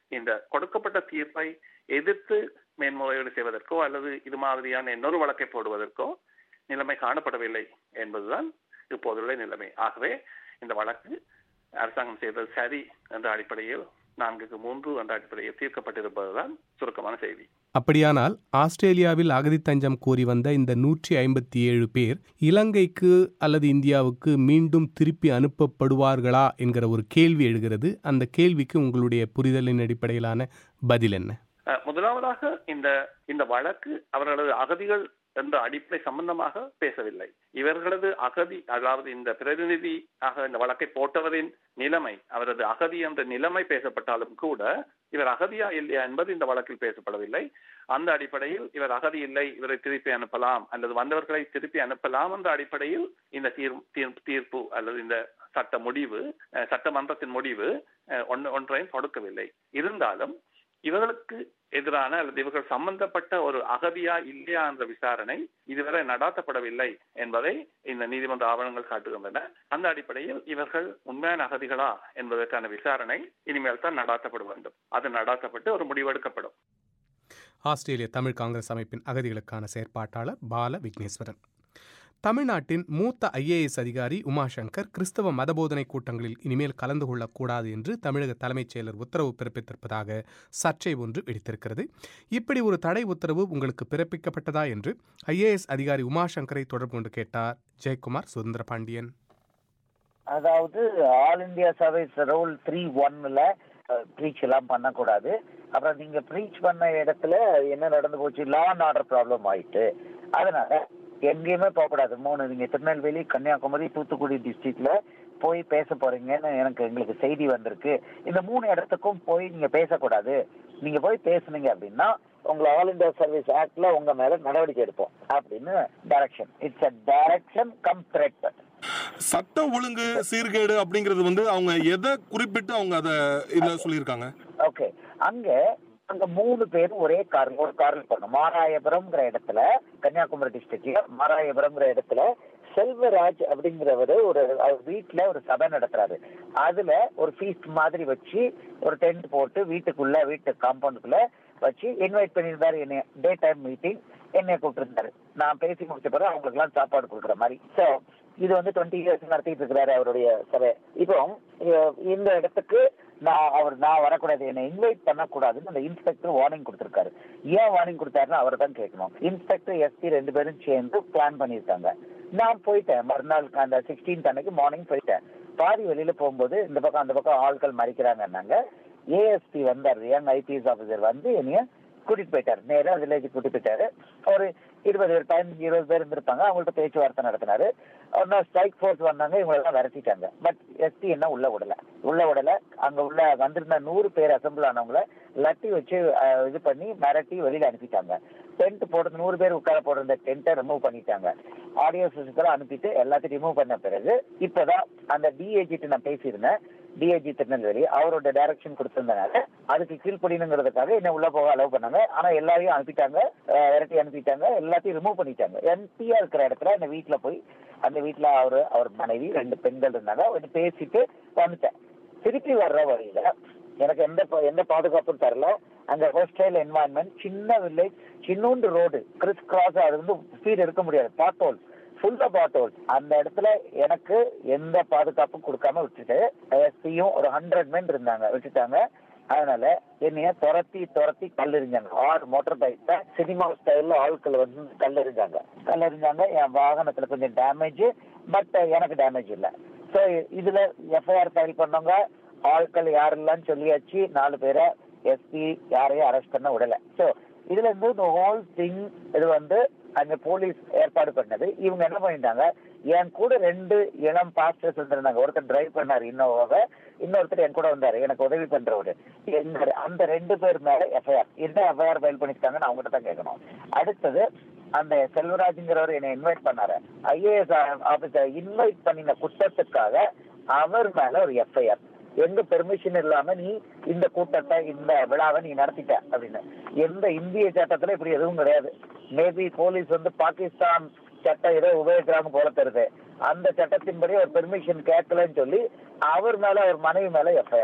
இந்த கொடுக்கப்பட்ட தீர்ப்பை எதிர்த்து மேன்முறையீடு செய்வதற்கோ அல்லது இது மாதிரியான இன்னொரு வழக்கை போடுவதற்கோ நிலைமை காணப்படவில்லை என்பதுதான் இப்போதுள்ள நிலைமை ஆகவே இந்த வழக்கு அரசாங்கம் செய்தது சரி என்ற அடிப்படையில் நான்குக்கு மூன்று என்ற அடிப்படையில் தீர்க்கப்பட்டிருப்பதுதான் சுருக்கமான செய்தி அப்படியானால் ஆஸ்திரேலியாவில் அகதி தஞ்சம் கோரி வந்த இந்த நூற்றி ஐம்பத்தி ஏழு பேர் இலங்கைக்கு அல்லது இந்தியாவுக்கு மீண்டும் திருப்பி அனுப்பப்படுவார்களா என்கிற ஒரு கேள்வி எழுகிறது அந்த கேள்விக்கு உங்களுடைய புரிதலின் அடிப்படையிலான பதில் என்ன அஹ், முதலாவதாக இந்த இந்த வழக்கு அவர்களது அகதிகள் என்ற அடிப்படை சம்பந்தமாக பேசவில்லை இவர்களது அகதி அதாவது இந்த பிரதிநிதி ஆக இந்த வழக்கை போட்டவரின் நிலைமை அவரது அகதி என்ற நிலைமை பேசப்பட்டாலும் கூட இவர் அகதியா இல்லையா என்பது இந்த வழக்கில் பேசப்படவில்லை அந்த அடிப்படையில் இவர் அகதி இல்லை இவரை திருப்பி அனுப்பலாம் அல்லது வந்தவர்களை திருப்பி அனுப்பலாம் என்ற அடிப்படையில் இந்த தீர் தீர்- தீர்ப்பு அல்லது இந்த சட்ட முடிவு அஹ், சட்டமன்றத்தின் முடிவு அஹ், ஒன்று ஒன்றையும் கொடுக்கவில்லை இருந்தாலும் இவர்களுக்கு எதிரான அல்லது இவர்கள் சம்பந்தப்பட்ட ஒரு அகதியா இல்லையா என்ற விசாரணை இதுவரை நடாத்தப்படவில்லை என்பதை இந்த நீதிமன்ற ஆவணங்கள் காட்டுகின்றன அந்த அடிப்படையில் இவர்கள் உண்மையான அகதிகளா என்பதற்கான விசாரணை இனிமேல் தான் நடாத்தப்பட வேண்டும் அது நடாத்தப்பட்டு ஒரு முடிவெடுக்கப்படும் ஆஸ்திரேலிய தமிழ் காங்கிரஸ் அமைப்பின் அகதிகளுக்கான செயற்பாட்டாளர் பால விக்னேஸ்வரன் தமிழ்நாட்டின் மூத்த ஐஏஎஸ் அதிகாரி உமாசங்கர் கிறிஸ்தவ மதபோதனை கூட்டங்களில் இனிமேல் கலந்து கொள்ளக்கூடாது என்று தமிழக தலைமைச் செயலர் உத்தரவு பிறப்பித்திருப்பதாக சர்ச்சை ஒன்று வெடித்திருக்கிறது இப்படி ஒரு தடை உத்தரவு உங்களுக்கு பிறப்பிக்கப்பட்டதா என்று ஐஏஎஸ் அதிகாரி உமாசங்கரை தொடர்பு கொண்டு கேட்டார் ஜெயக்குமார் சுதந்திர பாண்டியன் அதாவது all India service rule three ஒன்ல ப்ரீச் எல்லாம் பண்ணக்கூடாது அப்புறம் நீங்க ப்ரீச் பண்ண இடத்துல என்ன நடந்து போச்சு லா அண்ட் ஆர்டர் ப்ராப்ளம் ஆயிட்டு அதனால எங்கேயுமே போகக்கூடாது மூணு நீங்க திருநெல்வேலி கன்னியாகுமரி தூத்துக்குடி டிஸ்ட்ரிக்ட்ல போய் பேச போறீங்கன்னு எனக்கு எங்களுக்கு செய்தி வந்திருக்கு இந்த மூணு இடத்துக்கும் போய் நீங்க பேசக்கூடாது நீங்க போய் பேசுனீங்க அப்படின்னா உங்களை ஆல் இந்தியா சர்வீஸ் ஆக்ட்ல உங்க மேல நடவடிக்கை எடுப்போம் அப்படின்னு direction it's a direction cum threat சட்ட ஒழுங்கு சீர்கேடு அப்படிங்கிறது வந்து அவங்க எதை குறிப்பிட்டு அவங்க அதை இதுல சொல்லியிருக்காங்க ஓகே அங்க அங்க மூணு பேர் ஒரே கார் ஒரு கார்ல போனோம் மாராயபுரம்ங்கிற இடத்துல கன்னியாகுமரி டிஸ்ட்ரிக்ட்ல மாராயபுரம்ங்கிற இடத்துல செல்வராஜ் அப்படிங்கிறவரு ஒரு அவர் வீட்டுல ஒரு சபை நடத்துறாரு அதுல ஒரு ஃபீஸ்ட் மாதிரி வச்சு ஒரு டென்ட் போட்டு வீட்டுக்குள்ள வீட்டு காம்பவுண்டுக்குள்ள வச்சு இன்வைட் பண்ணியிருந்தாரு என்னைய டே டைம் மீட்டிங் என்னைய கூப்பிட்டுருந்தாரு நான் பேசி முடிச்ச பிறகு அவங்களுக்கு எல்லாம் சாப்பாடு கொடுக்குற மாதிரி ஸோ இது வந்து டுவெண்ட்டி இயர்ஸ் நடத்திட்டு இருக்கிறாரு அவருடைய சபை இப்போ அஹ், இந்த இடத்துக்கு நான் அவர் நான் வரக்கூடாது என்னை இன்வைட் பண்ணக்கூடாதுன்னு அந்த இன்ஸ்பெக்டர் வார்னிங் கொடுத்திருக்காரு ஏன் வார்னிங் கொடுத்தாருன்னு அவர் தான் கேட்கணும் இன்ஸ்பெக்டர் எஸ்பி ரெண்டு பேரும் சேர்ந்து பிளான் பண்ணியிருக்காங்க நான் போயிட்டேன் மறுநாள் அந்த சிக்ஸ்டீன்த் அன்னைக்கு மார்னிங் போயிட்டேன் பாதி வெளியில போகும்போது இந்த பக்கம் அந்த பக்கம் ஆட்கள் மறிக்கிறாங்கன்னாங்க ஏஎஸ்பி வந்தார் யங் ஐபிஎஸ் ஆஃபீஸர் வந்து என்னைய கூட்டிட்டு போயிட்டாரு நேரா வில்லேஜ் கூட்டிட்டு போயிட்டாரு ஒரு இருபது பேர் பதினஞ்சு இருபது பேர் இருந்திருப்பாங்க அவங்கள்ட்ட பேச்சுவார்த்தை நடத்தினாரு ஒன்னா ஸ்ட்ரைக் ஃபோர்ஸ் வந்தாங்க இவங்களெல்லாம் விரட்டிட்டாங்க பட் எஸ்பி என்ன உள்ள விடல உள்ள விடல அங்க உள்ள வந்திருந்த நூறு பேர் அசம்பிள் ஆனவங்கள லட்டி வச்சு அஹ், இது பண்ணி மிரட்டி வெளியில அனுப்பிட்டாங்க டென்ட் போடுறது நூறு பேர் உட்கார போடுற டென்ட்டை ரிமூவ் பண்ணிட்டாங்க ஆடியோ சிஸ்டத்தில் அனுப்பிட்டு எல்லாத்தையும் ரிமூவ் பண்ண பிறகு இப்பதான் அந்த டிஏஜிட்டு நான் பேசியிருந்தேன் டிஏஜி திருநெல்வேலி அவரோட டைரக்ஷன் கொடுத்திருந்தனால அதுக்கு கீழ்ப்படினுங்கிறதுக்காக என்ன உள்ள போக அலோவ் பண்ணாங்க ஆனா எல்லாரையும் அனுப்பிட்டாங்க அஹ், விரட்டி அனுப்பிட்டாங்க எல்லாத்தையும் ரிமூவ் பண்ணிட்டாங்க எம்டியா இருக்கிற இடத்துல அந்த வீட்டுல போய் அந்த வீட்டுல அவரு அவர் மனைவி ரெண்டு பெண்கள் இருந்தாங்க வந்து பேசிட்டு வந்துட்டேன் திருப்பி வர்ற வழியில எனக்கு எந்த பா- எந்த பாதுகாப்பும் தரல அங்க ஹோஸ்டைல் என்வாயன்மெண்ட் சின்ன வில்லேஜ் சின்னூண்டு ரோடு கிறிஸ் கிராஸ் அது வந்து ஸ்பீட் எடுக்க முடியாது பாட்டோல் ஃபுல்லா பாட்டோல் அந்த இடத்துல எனக்கு எந்த பாதுகாப்பும் கொடுக்காம விட்டுட்டு எஸ்பியும் ஒரு ஹண்ட்ரட் men இருந்தாங்க விட்டுட்டாங்க அதனால என்னைய துரத்தி துரத்தி கல்லெறிஞ்சாங்க ஆறு மோட்டார் பைக்ல சினிமா ஸ்டைல்ல ஆட்கள் வந்து கல்லெறிஞ்சாங்க கல்லெறிஞ்சாங்க என் வாகனத்துல கொஞ்சம் டேமேஜ் பட் எனக்கு டேமேஜ் இல்ல சோ இதுல எஃப்ஐஆர் ஃபைல் பண்ணவங்க ஆட்கள் யாரெல்லாம் சொல்லியாச்சு நாலு பேரை எஸ்பி யாரையும் அரெஸ்ட் பண்ண விடல சோ இதுல இருந்து இந்த ஹோல் திங் இது வந்து அங்க போலீஸ் ஏற்பாடு பண்ணது இவங்க என்ன பண்ணிட்டாங்க என் கூட ரெண்டு இளம் பாஸ்டர்ஸ் வந்திருந்தாங்க ஒருத்தர் டிரைவ் பண்ணாரு இன்னோவாவை இன்னொருத்தர் என் கூட வந்தாரு எனக்கு உதவி பண்றவரு இந்த- அந்த ரெண்டு பேர் மேல எஃப்ஐஆர் என்ன எஃப்ஐஆர் ஃபைல் பண்ணிருக்காங்கன்னு அவங்ககிட்ட தான் கேட்கணும் அடுத்தது அந்த செல்வராஜ்ங்கிறவர் என்னை இன்வைட் பண்ணாரு ஐஏஎஸ் ஆபீசர் இன்வைட் பண்ணின குற்றத்துக்காக அவர் மேல ஒரு எஃப்ஐஆர் எங்க பெர்மிஷன் இல்லாம நீ இந்த கூட்டத்தை இந்த விழாவை நீ நடத்திட்ட அப்படின்னு எந்த இந்திய சட்டத்துல இப்படி எதுவும் கிடையாது மேபி போலீஸ் வந்து பாகிஸ்தான் சட்டம் ஏதோ உபயோகிக்கிறாங்க போல தருது அந்த சட்டத்தின்படி ஒரு பெர்மிஷன் கேட்கலன்னு சொல்லி அவர் மேல அவர் மனைவி மேல எஃப்ஐஆர்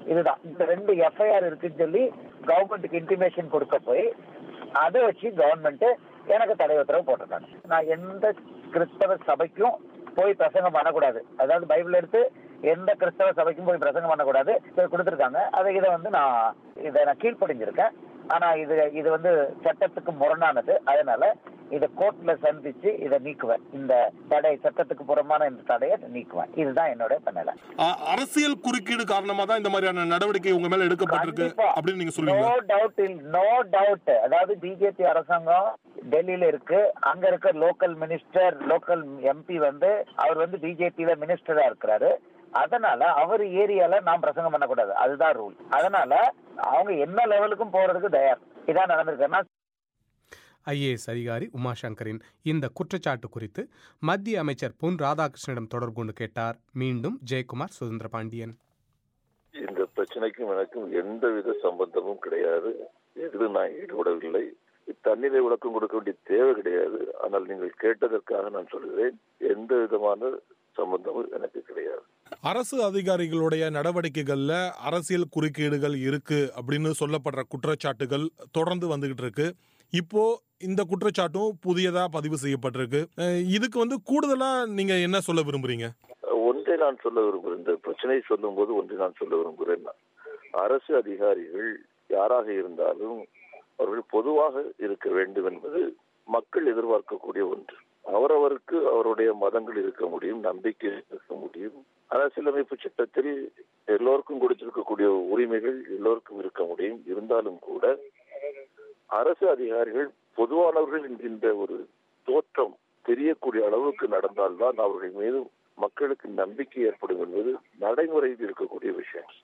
இதுதான் இந்த ரெண்டு எஃப்ஐஆர் இருக்குன்னு சொல்லி கவர்மெண்ட்டுக்கு இன்டிமேஷன் கொடுக்க போய் அதை வச்சு கவர்மெண்ட் எனக்கு தடை உத்தரவு போட்டிருக்காங்க நான் எந்த கிறிஸ்தவ சபைக்கும் போய் பிரசங்கம் பண்ணக்கூடாது அதாவது பைபிள் எடுத்து எந்த கிறிஸ்தவ சபைக்கும் போய் பிரசங்கம் பண்ணக்கூடாது இதை கொடுத்துருக்காங்க அதை இதை வந்து நான் இதை நான் கீழ்ப்படிஞ்சிருக்கேன் ஆனா இது இது வந்து சட்டத்துக்கு முரணானது அதனால இதை கோர்ட்ல சந்திச்சு இதை நீக்குவேன் இந்த தடை சட்டத்துக்கு புறமான இந்த தடையை நீக்குவேன் இதுதான் என்னோட பண்ணல அ- அரசியல் குறுக்கீடு காரணமா தான் இந்த மாதிரியான நடவடிக்கை உங்க மேல எடுக்கப்பட்டிருக்கு அப்படின்னு நீங்க நோ சொல்லுவீங்க டவுட் நோ டவுட் அதாவது பிஜேபி அரசாங்கம் டெல்லியில இருக்கு அங்க இருக்க லோக்கல் மினிஸ்டர் லோக்கல் எம்பி வந்து அவர் வந்து பிஜேபியில மினிஸ்டரா இருக்கிறாரு அதனால அவர் ஏரியால நாம் பிரசங்கம் பண்ணக்கூடாது அதுதான் ரூல் அதனால அவங்க என்ன லெவலுக்கும் போறதுக்கு தயார் இதான் நடந்திருக்கு நான் ஐஏஎஸ் அதிகாரி உமாசங்கரின் இந்த குற்றச்சாட்டு குறித்து மத்திய அமைச்சர் பொன் ராதாகிருஷ்ணனிடம் தொடர்பு கொண்டு கேட்டார் மீண்டும் ஜெயக்குமார் சுதந்திர பாண்டியன் இந்த பிரச்சனைக்கும் எனக்கும் எந்தவித சம்பந்தமும் கிடையாது எதிலும் நான் ஈடுபடவில்லை தண்ணீரை விளக்கம் கொடுக்க வேண்டிய தேவை கிடையாது ஆனால் நீங்கள் கேட்டதற்காக நான் சொல்கிறேன் எந்த விதமான சம்பந்தமும் எனக்கு கிடையாது அரசு அதிகாரிகளுடைய நடவடிக்கைகள்ல அரசியல் குறுக்கீடுகள் இருக்கு அப்படின்னு சொல்லப்படுற குற்றச்சாட்டுகள் தொடர்ந்து வந்துகிட்டு இருக்கு இப்போ இந்த குற்றச்சாட்டும் புதியதா பதிவு செய்யப்பட்டிருக்கு அஹ் இதுக்கு வந்து கூடுதலா நீங்க என்ன சொல்ல விரும்புறீங்க ஒன்றை நான் சொல்ல விரும்புகிறேன் இந்த பிரச்சனையை சொல்லும் போது ஒன்றை நான் சொல்ல விரும்புகிறேன் அரசு அதிகாரிகள் யாராக இருந்தாலும் அவர்கள் பொதுவாக இருக்க வேண்டும் என்பது மக்கள் எதிர்பார்க்கக்கூடிய ஒன்று அவரவருக்கு அவருடைய மதங்கள் இருக்க முடியும் நம்பிக்கை இருக்க முடியும் அரசியலமைப்பு சட்டத்தில் எல்லோருக்கும் கொடுத்திருக்கக்கூடிய உரிமைகள் எல்லோருக்கும் இருக்க முடியும் இருந்தாலும் கூட அரசு அதிகாரிகள் பொதுவானவர்கள் என்கின்ற ஒரு தோற்றம் தெரியக்கூடிய அளவுக்கு நடந்தால்தான் அவர்கள் மீது மக்களுக்கு நம்பிக்கை ஏற்படும் என்பது நடைமுறையில் இருக்கக்கூடிய விஷயம்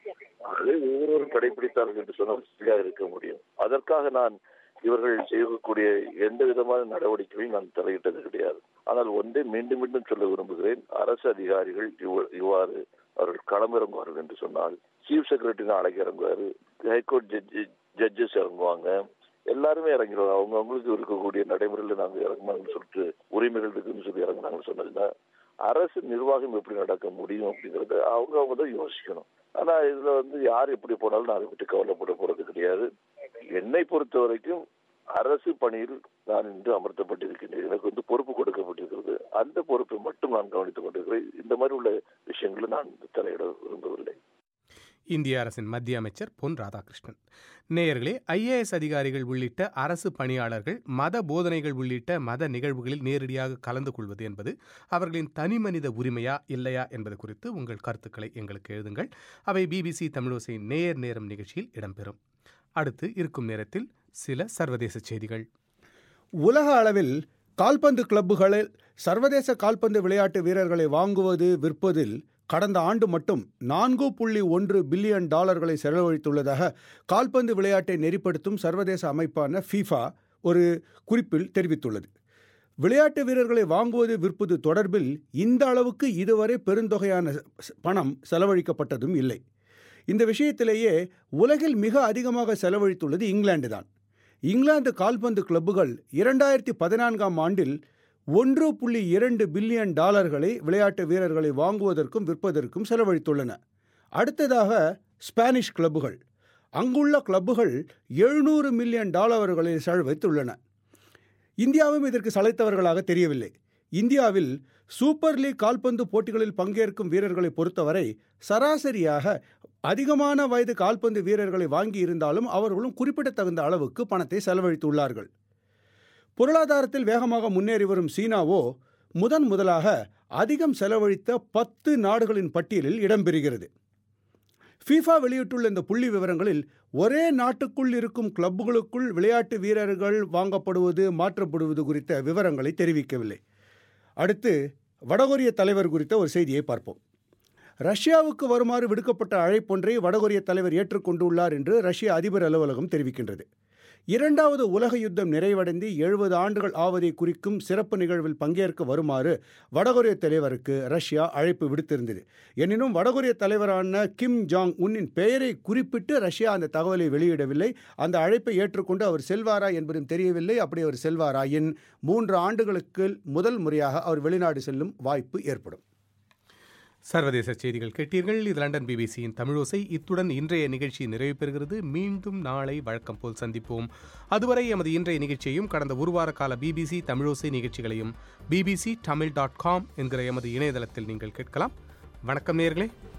அதை ஒவ்வொருவரும் கடைபிடித்தார்கள் என்று சொன்னால் சரியாக இருக்க முடியும் அதற்காக நான் இவர்கள் செய்யக்கூடிய எந்த விதமான நடவடிக்கையும் நான் தலையிட்டது கிடையாது ஆனால் ஒன்றை மீண்டும் மீண்டும் சொல்ல விரும்புகிறேன் அரசு அதிகாரிகள் இவ்வ- இவ்வாறு அவர்கள் களமிறங்குவார்கள் என்று சொன்னால் சீஃப் செக்ரட்டரி நாளைக்கு இறங்குவாரு ஹைகோர்ட் ஜட்ஜி ஜட்ஜஸ் இறங்குவாங்க எல்லாருமே இறங்கிடுவாங்க அவங்க அவங்களுக்கு இருக்கக்கூடிய நடைமுறையில் நாங்க இறங்கணும்னு சொல்லிட்டு உரிமைகள் இருக்குன்னு சொல்லி இறங்குனாங்கன்னு சொன்னதுன்னா அரசு நிர்வாகம் எப்படி நடக்க முடியும் அப்படிங்கறத அவங்க அவங்க தான் யோசிக்கணும் ஆனா இதுல வந்து யார் எப்படி போனாலும் நான் அதை பற்றி கவலைப்பட போறது கிடையாது என்னை பொறுத்த வரைக்கும் அரசு பணியில் நான் இன்று அமர்த்தப்பட்டிருக்கின்றேன் எனக்கு வந்து பொறுப்பு கொடுக்கப்பட்டிருக்கிறது அந்த பொறுப்பை மட்டும் நான் கவனித்துக் கொண்டிருக்கிறேன் இந்த மாதிரி உள்ள விஷயங்களை நான் தலையிட விரும்பவில்லை இந்திய அரசின் மத்திய அமைச்சர் பொன் ராதாகிருஷ்ணன் நேயர்களே ஐஏஎஸ் அதிகாரிகள் உள்ளிட்ட அரசு பணியாளர்கள் மத போதனைகள் உள்ளிட்ட மத நிகழ்வுகளில் நேரடியாக கலந்து கொள்வது என்பது அவர்களின் தனிமனித உரிமையா இல்லையா என்பது குறித்து உங்கள் கருத்துக்களை எங்களுக்கு எழுதுங்கள் அவை பிபிசி தமிழோசையின் நேர் நேரம் நிகழ்ச்சியில் இடம்பெறும் அடுத்து இருக்கும் நேரத்தில் சில சர்வதேச செய்திகள் உலக அளவில் கால்பந்து கிளப்புகளில் சர்வதேச கால்பந்து விளையாட்டு வீரர்களை வாங்குவது விற்பதில் கடந்த ஆண்டு மட்டும் நான்கு புள்ளி ஒன்று பில்லியன் டாலர்களை செலவழித்துள்ளதாக கால்பந்து விளையாட்டை நெறிப்படுத்தும் சர்வதேச அமைப்பான ஃபீஃபா ஒரு குறிப்பில் தெரிவித்துள்ளது விளையாட்டு வீரர்களை வாங்குவது விற்பது தொடர்பில் இந்த அளவுக்கு இதுவரை பெருந்தொகையான பணம் செலவழிக்கப்பட்டதும் இல்லை இந்த விஷயத்திலேயே உலகில் மிக அதிகமாக செலவழித்துள்ளது இங்கிலாந்து தான் இங்கிலாந்து கால்பந்து கிளப்புகள் இரண்டாயிரத்தி பதினான்காம் ஆண்டில் ஒன்று புள்ளி இரண்டு பில்லியன் டாலர்களை விளையாட்டு வீரர்களை வாங்குவதற்கும் விற்பதற்கும் செலவழித்துள்ளன அடுத்ததாக ஸ்பானிஷ் கிளப்புகள் அங்குள்ள கிளப்புகள் எழுநூறு மில்லியன் டாலர்களை செலவழித்துள்ளன இந்தியாவும் இதற்கு சளைத்தவர்களாக தெரியவில்லை இந்தியாவில் சூப்பர் லீக் கால்பந்து போட்டிகளில் பங்கேற்கும் வீரர்களை பொறுத்தவரை சராசரியாக அதிகமான வயது கால்பந்து வீரர்களை வாங்கி இருந்தாலும் அவர்களும் குறிப்பிடத்தகுந்த அளவுக்கு பணத்தை செலவழித்துள்ளார்கள் பொருளாதாரத்தில் வேகமாக முன்னேறி வரும் சீனாவோ முதன் முதலாக அதிகம் செலவழித்த பத்து நாடுகளின் பட்டியலில் இடம்பெறுகிறது ஃபீஃபா வெளியிட்டுள்ள இந்த புள்ளி விவரங்களில் ஒரே நாட்டுக்குள் இருக்கும் கிளப்புகளுக்குள் விளையாட்டு வீரர்கள் வாங்கப்படுவது மாற்றப்படுவது குறித்த விவரங்களை தெரிவிக்கவில்லை அடுத்து வடகொரிய தலைவர் குறித்த ஒரு செய்தியை பார்ப்போம் ரஷ்யாவுக்கு வருமாறு விடுக்கப்பட்ட அழைப்பொன்றை வடகொரிய தலைவர் ஏற்றுக்கொண்டுள்ளார் என்று ரஷ்ய அதிபர் அலுவலகம் தெரிவிக்கின்றது இரண்டாவது உலக யுத்தம் நிறைவடைந்து எழுபது ஆண்டுகள் ஆவதை குறிக்கும் சிறப்பு நிகழ்வில் பங்கேற்க வருமாறு வடகொரிய தலைவருக்கு ரஷ்யா அழைப்பு விடுத்திருந்தது எனினும் வடகொரிய தலைவரான கிம் ஜாங் உன்னின் பெயரை குறிப்பிட்டு ரஷ்யா அந்த தகவலை வெளியிடவில்லை அந்த அழைப்பை ஏற்றுக்கொண்டு அவர் செல்வாரா என்பதும் தெரியவில்லை அப்படி அவர் செல்வாராயின் மூன்று ஆண்டுகளுக்கு முதல் முறையாக அவர் வெளிநாடு செல்லும் வாய்ப்பு ஏற்படும் சர்வதேச செய்திகள் கேட்டீர்கள் இது லண்டன் பிபிசியின் தமிழோசை இத்துடன் இன்றைய நிகழ்ச்சி நிறைவு பெறுகிறது மீண்டும் நாளை வழக்கம் போல் சந்திப்போம் அதுவரை எமது இன்றைய நிகழ்ச்சியையும் கடந்த ஒரு வார கால பிபிசி தமிழோசை நிகழ்ச்சிகளையும் பிபிசி தமிழ் டாட் காம் என்கிற எமது இணையதளத்தில் நீங்கள் கேட்கலாம் வணக்கம் நேர்களே